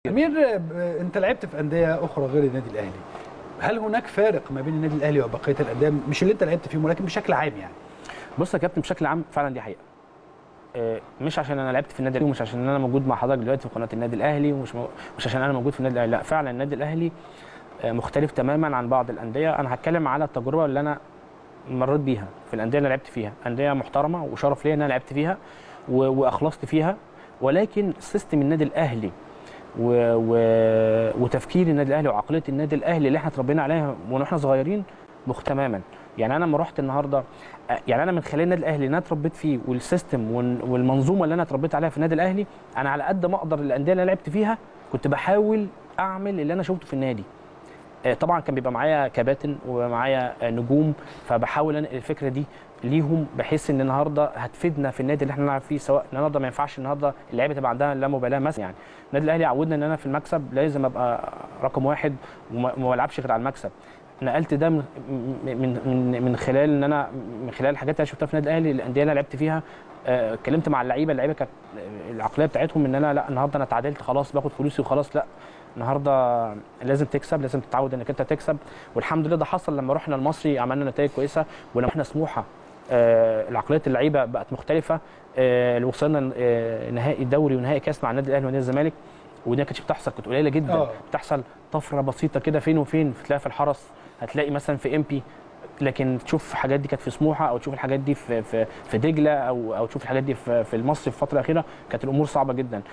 امير آه، انت لعبت في انديه اخرى غير النادي الاهلي هل هناك فارق ما بين النادي الاهلي وبقيه الانديه مش اللي انت لعبت فيهم ولكن بشكل عام يعني بص يا كابتن بشكل عام فعلا دي حقيقه آه، مش عشان انا لعبت في النادي الاهلي ومش عشان انا موجود مع حضرتك دلوقتي في قناه النادي الاهلي ومش مو... مش عشان انا موجود في النادي الاهلي لا فعلا النادي الاهلي آه، مختلف تماما عن بعض الانديه انا هتكلم على التجربه اللي انا مريت بيها في الانديه اللي لعبت فيها انديه محترمه وشرف ليا ان انا لعبت فيها و... واخلصت فيها ولكن سيستم النادي الاهلي و... و... وتفكير النادي الاهلي وعقليه النادي الاهلي اللي احنا اتربينا عليها واحنا صغيرين مختلف تماما يعني انا لما رحت النهارده يعني انا من خلال النادي الاهلي اللي انا اتربيت فيه والسيستم وال- والمنظومه اللي انا اتربيت عليها في النادي الاهلي انا على قد ما اقدر الانديه اللي انا لعبت فيها كنت بحاول اعمل اللي انا شفته في النادي آه، طبعا كان بيبقى معايا كباتن ومعايا آه، نجوم فبحاول انقل الفكره دي ليهم بحيث ان النهارده هتفيدنا في النادي اللي احنا بنلعب فيه سواء النهارده ما ينفعش النهارده اللعيبه تبقى عندها لا مبالاه مثلا يعني النادي الاهلي عودنا ان انا في المكسب لازم ابقى رقم واحد وما وما العبش غير على المكسب نقلت ده من من من من خلال ان انا من خلال الحاجات اللي أنا شفتها في النادي الاهلي الانديه اللي أنا لعبت فيها آه، اتكلمت مع اللعيبه اللعيبه كانت العقليه بتاعتهم ان انا لا النهارده انا اتعادلت خلاص باخد فلوسي وخلاص لا النهارده لازم تكسب لازم تتعود انك انت تكسب والحمد لله ده حصل لما رحنا المصري عملنا نتائج كويسه ولما احنا سموحه آه، العقليه اللعيبه بقت مختلفه آه، اللي وصلنا آه، نهائي دوري ونهائي كاس مع النادي الاهلي ونادي الزمالك ودي ما كانتش بتحصل كانت قليله جدا آه. بتحصل طفره بسيطه كده فين وفين تلاقيها في الحرس هتلاقي مثلا في ام بي لكن تشوف الحاجات دي كانت في سموحه او تشوف الحاجات دي في في في دجله او او تشوف الحاجات دي في في المصري في الفتره الاخيره كانت الامور صعبه جدا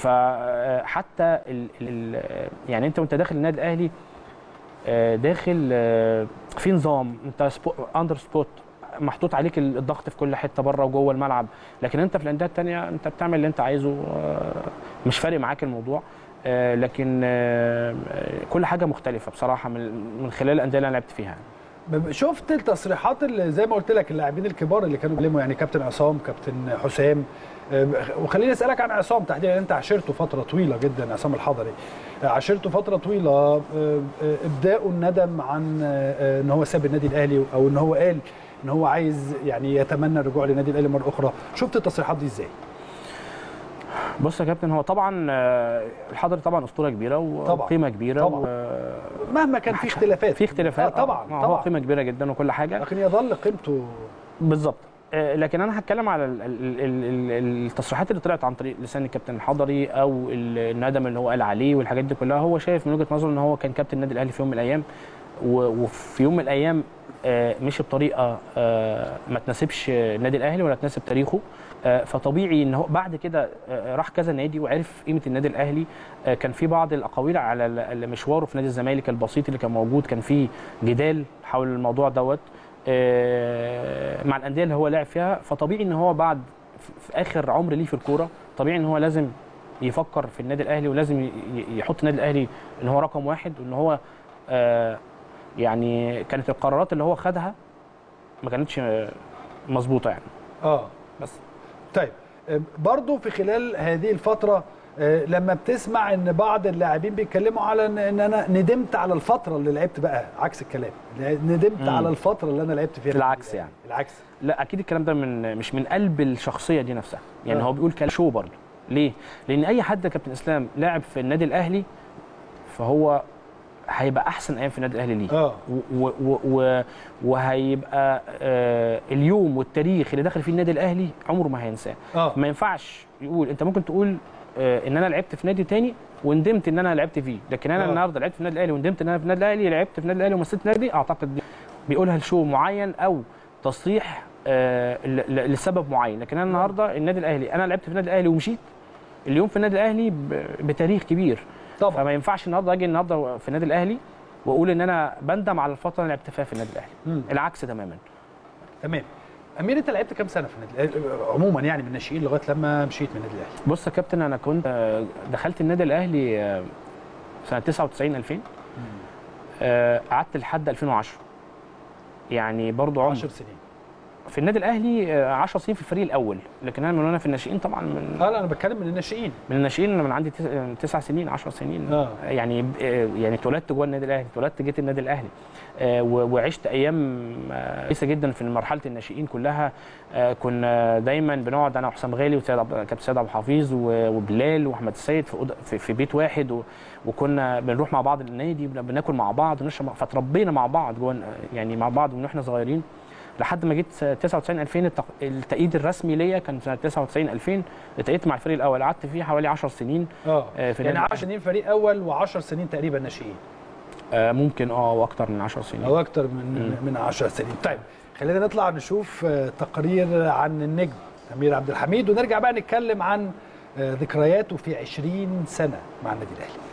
فحتى ال ال يعني انت وانت داخل النادي الاهلي آه، داخل آه، في نظام انت سبو اندر سبوت محطوط عليك الضغط في كل حته بره وجوه الملعب لكن انت في الانديه الثانيه انت بتعمل اللي انت عايزه آه، مش فارق معاك الموضوع آه، لكن آه، كل حاجه مختلفه بصراحه من من خلال الانديه اللي انا لعبت فيها شفت التصريحات اللي زي ما قلت لك اللاعبين الكبار اللي كانوا بيتكلموا يعني كابتن عصام كابتن حسام آه، وخليني اسالك عن عصام تحديدا انت عاشرته فتره طويله جدا عصام الحضري آه، عاشرته فتره طويله آه، آه، ابداؤه الندم عن آه، ان هو ساب النادي الاهلي او ان هو قال ان هو عايز يعني يتمنى الرجوع للنادي الاهلي مره اخرى شفت التصريحات دي ازاي بص يا كابتن هو طبعا آه، الحضري طبعا اسطوره كبيره طبعاً. وقيمه كبيره طبعاً. و- مهما كان في اختلافات في اختلافات آه، طبعا آه، هو طبعا قيمه كبيره جدا وكل حاجه لكن يظل قيمته بالظبط آه، لكن انا هتكلم على ال- ال- ال- ال- التصريحات اللي طلعت عن طريق لسان الكابتن الحضري او ال- الندم اللي هو قال عليه والحاجات دي كلها هو شايف من وجهه نظره ان هو كان كابتن النادي الاهلي في يوم من الايام و- وفي يوم من الايام آه، مشي بطريقه آه، ما تناسبش النادي الاهلي ولا تناسب تاريخه آه، فطبيعي ان هو بعد كده آه، راح كذا نادي وعرف قيمه النادي الاهلي آه، كان في بعض الاقاويل على ال- ال- مشواره في نادي الزمالك البسيط اللي كان موجود كان في جدال حول الموضوع دوت آه، مع الانديه اللي هو لعب فيها فطبيعي ان هو بعد في- في اخر عمر ليه في الكوره طبيعي ان هو لازم يفكر في النادي الاهلي ولازم ي- ي- يحط النادي الاهلي ان هو رقم واحد وان هو آه، يعني كانت القرارات اللي هو خدها ما كانتش آه، مظبوطه يعني اه بس طيب آه، برضو في خلال هذه الفترة آه، لما بتسمع ان بعض اللاعبين بيتكلموا على ان إن انا ندمت على الفترة اللي لعبت بقى عكس الكلام ندمت مم. على الفترة اللي انا لعبت فيها العكس يعني. العكس لا اكيد الكلام ده من مش من قلب الشخصيه دي نفسها يعني آه. هو بيقول كلام شو برضه ليه لان اي حد يا كابتن اسلام لاعب في النادي الاهلي فهو هيبقى احسن ايام في النادي الاهلي ليه اه و و و وهيبقى آه اليوم والتاريخ اللي داخل فيه النادي الاهلي عمره ما هينساه اه ما ينفعش يقول انت ممكن تقول آه ان انا لعبت في نادي تاني وندمت ان انا لعبت فيه لكن انا آه. النهارده لعبت في النادي الاهلي وندمت ان انا في النادي الاهلي لعبت في النادي الاهلي ومثلت النادي اعتقد دي بيقولها لشو معين او تصريح آه ل- ل- لسبب معين لكن انا النهارده النادي الاهلي انا لعبت في النادي الاهلي ومشيت اليوم في النادي الاهلي ب- بتاريخ كبير طبعا فما ينفعش النهارده اجي النهارده في النادي الاهلي واقول ان انا بندم على الفتره اللي لعبت فيها في النادي الاهلي مم. العكس تماما تمام امير انت لعبت كام سنة في النادي الأهلي؟ آه، عموما يعني من الناشئين لغاية لما مشيت من النادي الاهلي بص يا كابتن انا كنت آه، دخلت النادي الاهلي آه، سنه 99 2000 آه، قعدت لحد 2010 يعني برضو عمر 10 سنين في النادي الاهلي آه، 10 سنين في الفريق الاول لكن انا من وانا في الناشئين طبعا من اه لا انا بتكلم من الناشئين من الناشئين انا من عندي تس- آه، تسع سنين 10 سنين آه. يعني آه، يعني اتولدت جوه النادي الاهلي اتولدت جيت النادي الاهلي آه، و- وعشت ايام آه، كويسه جدا في مرحله الناشئين كلها آه، كنا دايما بنقعد انا وحسام غالي وسيد عبد كابتن سيد عبد الحفيظ و- وبلال واحمد السيد في أوضة- في- في بيت واحد و- وكنا بنروح مع بعض النادي بن- بناكل مع بعض ونشرب مع- فتربينا مع بعض جوه يعني مع بعض من واحنا صغيرين لحد ما جيت سنة 99 2000 التق- التأييد الرسمي ليا كان سنه 99 2000 اتأيدت مع الفريق الاول قعدت فيه حوالي 10 سنين اه آه، في يعني النادي 10 سنين فريق اول و10 سنين تقريبا ناشئين آه، ممكن اه واكتر من 10 سنين او اكتر من من 10 سنين طيب خلينا نطلع نشوف آه، تقرير عن النجم امير عبد الحميد ونرجع بقى نتكلم عن آه، ذكرياته في 20 سنه مع النادي الاهلي